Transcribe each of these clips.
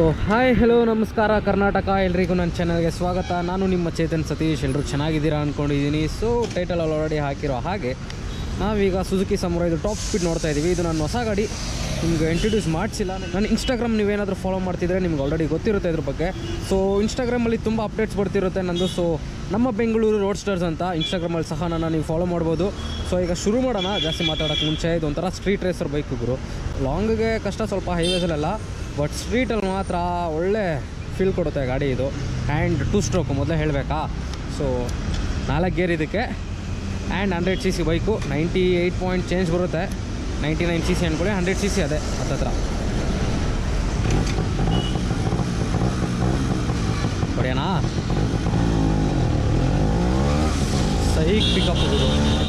so hi hello ನಮಸ್ಕಾರ ಕರ್ನಾಟಕ ಎಲ್ರಿಗೂ ನನ್ನ ಚಾನಲ್ಗೆ ಸ್ವಾಗತ ನಾನು ನಿಮ್ಮ ಚೇತನ್ ಸತೀಶ್ ಎಲ್ಲರೂ ಚೆನ್ನಾಗಿದ್ದೀರಾ ಅಂದ್ಕೊಂಡಿದ್ದೀನಿ ಸೊ ಟೈಟಲಲ್ಲಿ ಆಲ್ರೆಡಿ ಹಾಕಿರೋ ಹಾಗೆ ನಾವೀಗ ಸುಜುಕಿ ಸಮುರ ಇದು ಟಾಪ್ ಸ್ಪೀಡ್ ನೋಡ್ತಾ ಇದ್ದೀವಿ ಇದು ನನ್ನ ಹೊಸ ಗಾಡಿ ನಿಮ್ಗೆ ಇಂಟ್ರೊಡ್ಯೂಸ್ ಮಾಡಿಸಿಲ್ಲ ನನ್ನ ಇನ್ಸ್ಟಾಗ್ರಾಮ್ ನೀವೇನಾದರೂ ಫಾಲೋ ಮಾಡ್ತಿದ್ರೆ ನಿಮ್ಗೆ ಆಲ್ರೆಡಿ ಗೊತ್ತಿರುತ್ತೆ ಇದ್ರ ಬಗ್ಗೆ ಸೊ ಇನ್ಸ್ಟಾಗ್ರಾಮಲ್ಲಿ ತುಂಬ ಅಪ್ಡೇಟ್ಸ್ ಬರ್ತಿರುತ್ತೆ ನಂದು ಸೊ ನಮ್ಮ ಬೆಂಗಳೂರು ರೋಡ್ ಸ್ಟಾರ್ಸ್ ಅಂತ ಇನ್ಸ್ಟಾಗ್ರಾಮಲ್ಲಿ ಸಹ ನನ್ನ ನೀವು ಫಾಲೋ ಮಾಡ್ಬೋದು ಸೊ ಈಗ ಶುರು ಮಾಡೋಣ ಜಾಸ್ತಿ ಮಾತಾಡೋಕ್ಕೆ ಮುಂಚೆ ಇದು ಒಂಥರ ಸ್ಟ್ರೀಟ್ ರೇಸರ್ ಬೈಕ್ ಗುರು ಲಾಂಗ್ಗೆ ಕಷ್ಟ ಸ್ವಲ್ಪ ಹೈವೇಸಲ್ಲೆಲ್ಲ ಬಟ್ ಸ್ಟ್ರೀಟಲ್ಲಿ ಮಾತ್ರ ಒಳ್ಳೆ ಫೀಲ್ ಕೊಡುತ್ತೆ ಗಾಡಿ ಇದು ಆ್ಯಂಡ್ ಟೂ ಸ್ಟ್ರೋಕು ಮೊದಲೇ ಹೇಳಬೇಕಾ ಸೊ ನಾಲ್ಕು ಗೇರ್ ಇದಕ್ಕೆ and hundred C C bike ninety eight point change ಬರುತ್ತೆ ನೈಂಟಿ ನೈನ್ ಸಿ ಸಿ ಅಂದ್ಕೊಳ್ಳಿ ಹಂಡ್ರೆಡ್ ಸಿ ಸಿ ಅದೇ ಹತ್ತತ್ರ ಹೊಡೆಯೋಣ ಸಹಿ ಪಿಕಪ್ ಇದು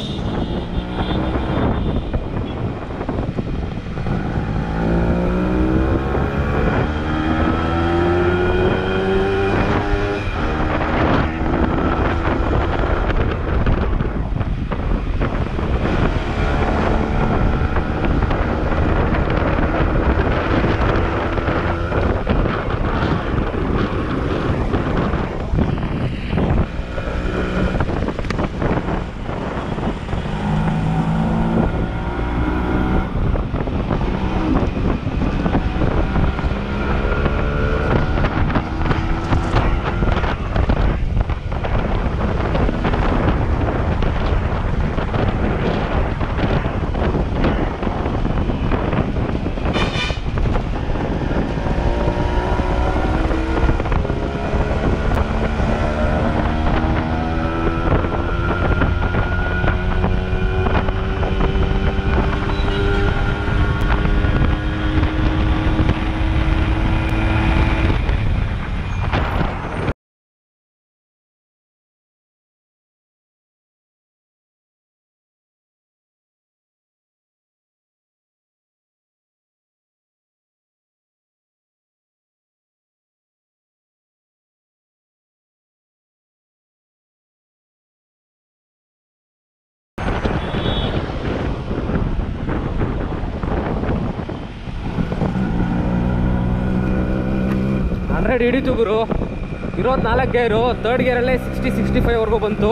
ಹಂಡ್ರೆಡ್ ಹಿಡಿತು ಗುರು ಇರೋದು ನಾಲ್ಕು ಗೇರು ತರ್ಡ್ ಗೇರಲ್ಲೇ ಸಿಕ್ಸ್ಟಿ ಸಿಕ್ಸ್ಟಿ ಫೈವ್ವರೆಗೂ ಬಂತು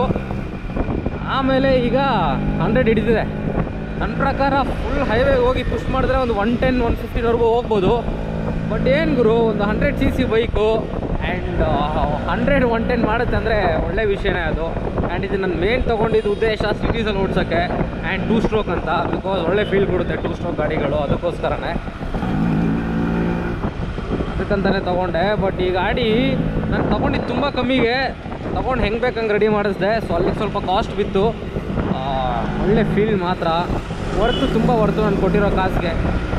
ಆಮೇಲೆ ಈಗ ಹಂಡ್ರೆಡ್ ಹಿಡಿದಿದೆ ನನ್ನ ಪ್ರಕಾರ ಫುಲ್ ಹೈವೇ ಹೋಗಿ ಪುಷ್ ಮಾಡಿದ್ರೆ ಒಂದು ಒನ್ ಟೆನ್ ಒನ್ ಫಿಫ್ಟಿನ್ವರೆಗೂ ಹೋಗ್ಬೋದು ಬಟ್ ಏನು ಗುರು ಒಂದು hundred C C bike and hundred one ten ಮಾಡುತ್ತೆ ಅಂದರೆ ಒಳ್ಳೆ ವಿಷಯನೇ ಅದು ಆ್ಯಂಡ್ ಇದು ನನ್ನ ಮೇನ್ ತೊಗೊಂಡಿದ್ದು ಉದ್ದೇಶ ಸಿಟೀಸಲ್ಲಿ ಓಡ್ಸೋಕ್ಕೆ ಆ್ಯಂಡ್ ಟೂ ಸ್ಟ್ರೋಕ್ ಅಂತ ಬಿಕಾಸ್ ಒಳ್ಳೆ ಫೀಲ್ ಕೊಡುತ್ತೆ ಟೂ ಸ್ಟ್ರೋಕ್ ಗಾಡಿಗಳು ಅದಕ್ಕೋಸ್ಕರನೇ ಅದಕ್ಕಂತಾನೆ ತೊಗೊಂಡೆ ಬಟ್ ಈ ಗಾಡಿ ನಾನು ತೊಗೊಂಡಿದ್ದು ತುಂಬ ಕಮ್ಮಿಗೆ ತೊಗೊಂಡು ಹೆಂಗೆ ಬೇಕಂಗೆ ರೆಡಿ ಮಾಡಿಸ್ದೆ ಸೊ ಅಲ್ಲಿಗೆ ಸ್ವಲ್ಪ ಕಾಸ್ಟ್ ಬಿತ್ತು ಆ, ಒಳ್ಳೆ ಫೀಲ್ ಮಾತ್ರ ವರ್ತು ತುಂಬ ವರ್ತು ನಾನು ಕೊಟ್ಟಿರೋ ಕಾಸಿಗೆ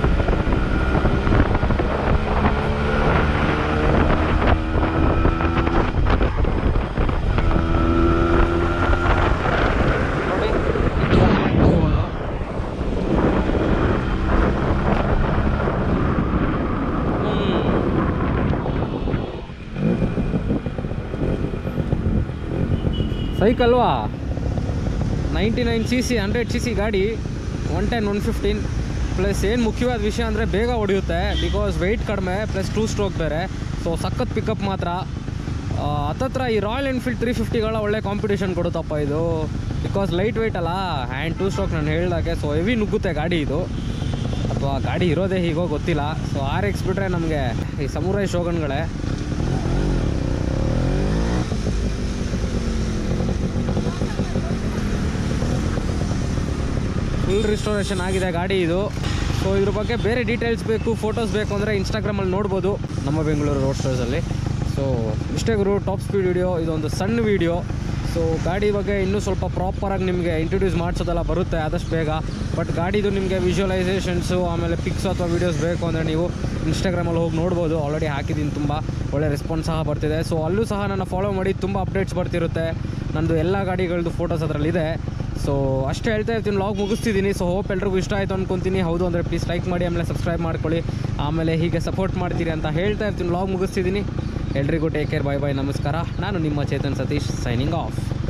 ನೋಡಿ ಸೈಕಲ್ವಾ ninety nine C C hundred C C ಗಾಡಿ one ten one fifteen plus ಏನು ಮುಖ್ಯವಾದ ವಿಷಯ ಅಂದರೆ ಬೇಗ ಹೊಡೆಯುತ್ತೆ ಬಿಕಾಸ್ ವೆಯ್ಟ್ ಕಡಿಮೆ ಪ್ಲಸ್ ಟೂ ಸ್ಟ್ರೋಕ್ ಬೇರೆ ಸೊ ಸಖತ್ ಪಿಕಪ್ ಮಾತ್ರ ಆ, ಹತ್ತತ್ರ ಈ ರಾಯಲ್ ಎನ್ಫೀಲ್ಡ್ ತ್ರೀ ಫಿಫ್ಟಿಗಳ ಒಳ್ಳೆ ಕಾಂಪಿಟೇಷನ್ ಕೊಡುತ್ತಪ್ಪ ಇದು ಬಿಕಾಸ್ ಲೈಟ್ ವೆಯ್ಟ್ ಅಲ್ಲ ಹ್ಯಾಂಡ್ ಟೂ ಸ್ಟ್ರೋಕ್ ನಾನು ಹೇಳ್ದಾಗೆ ಸೊ ಹೆವಿ ನುಗ್ಗುತ್ತೆ ಗಾಡಿ ಇದು ಅಥವಾ ಗಾಡಿ ಇರೋದೇ ಹೀಗೋ ಗೊತ್ತಿಲ್ಲ ಸೊ ಆರ್ ಎಕ್ಸ್ ಬಿಟ್ರೆ ನಮಗೆ ಈ ಸಮುರಾಯ್ ಶೋಗನ್ಗಳೇ ಫುಲ್ ರಿಸ್ಟೋರೇಷನ್ ಆಗಿದೆ ಗಾಡಿ ಇದು ಸೊ ಇದ್ರ ಬಗ್ಗೆ ಬೇರೆ ಡೀಟೇಲ್ಸ್ ಬೇಕು ಫೋಟೋಸ್ ಬೇಕು ಅಂದರೆ ಇನ್ಸ್ಟಾಗ್ರಾಮಲ್ಲಿ ನೋಡ್ಬೋದು ನಮ್ಮ ಬೆಂಗಳೂರು ರೋಡ್ ಸ್ಟೋರ್ಸಲ್ಲಿ ಸೊ ಇಷ್ಟೇ ಗುರು ಟಾಪ್ ಸ್ಪೀಡ್ ವಿಡಿಯೋ ಇದೊಂದು ಸಣ್ಣ ವಿಡಿಯೋ ಸೊ ಗಾಡಿ ಬಗ್ಗೆ ಇನ್ನೂ ಸ್ವಲ್ಪ ಪ್ರಾಪರಾಗಿ ನಿಮಗೆ ಇಂಟ್ರೊಡ್ಯೂಸ್ ಮಾಡಿಸೋದೆಲ್ಲ ಬರುತ್ತೆ ಆದಷ್ಟು ಬೇಗ ಬಟ್ ಗಾಡಿದು ನಿಮಗೆ ವಿಜುವಲೈಸೇಷನ್ಸು ಆಮೇಲೆ ಪಿಕ್ಸ್ ಅಥವಾ ವೀಡಿಯೋಸ್ ಬೇಕು ಅಂದರೆ ನೀವು ಇನ್ಸ್ಟಾಗ್ರಾಮಲ್ಲಿ ಹೋಗಿ ನೋಡ್ಬೋದು ಆಲ್ರೆಡಿ ಹಾಕಿದ್ದೀನಿ ತುಂಬ ಒಳ್ಳೆ ರೆಸ್ಪಾನ್ಸ್ ಸಹ ಬರ್ತಿದೆ ಸೊ ಅಲ್ಲೂ ಸಹ ನನ್ನ ಫಾಲೋ ಮಾಡಿ ತುಂಬ ಅಪ್ಡೇಟ್ಸ್ ಬರ್ತಿರುತ್ತೆ ನಂದು ಎಲ್ಲ ಗಾಡಿಗಳದ್ದು ಫೋಟೋಸ್ ಅದರಲ್ಲಿದೆ ಸೊ ಅಷ್ಟೇ ಹೇಳ್ತಾ ಇರ್ತೀನಿ ಲಾಗ್ ಮುಗಿಸ್ತಿದ್ದೀನಿ ಸೊ ಹೋಪ್ ಎಲ್ರಿಗೂ ಇಷ್ಟ ಆಯಿತು ಅನ್ಕೊತೀನಿ ಹೌದು ಅಂದರೆ ಪ್ಲೀಸ್ ಲೈಕ್ ಮಾಡಿ ಆಮೇಲೆ ಸಬ್ಸ್ಕ್ರೈಬ್ ಮಾಡ್ಕೊಳ್ಳಿ ಆಮೇಲೆ ಹೀಗೆ ಸಪೋರ್ಟ್ ಮಾಡ್ತೀರಿ ಅಂತ ಹೇಳ್ತಾ ಇರ್ತೀನಿ ಲಾಗ್ ಮುಗಿಸ್ತಿದ್ದೀನಿ ಎಲ್ರಿಗೂ ಟೇಕ್ ಕೇರ್ ಬಾಯ್ ಬಾಯ್ ನಮಸ್ಕಾರ ನಾನು ನಿಮ್ಮ ಚೇತನ್ ಸತೀಶ್ ಸೈನಿಂಗ್ ಆಫ್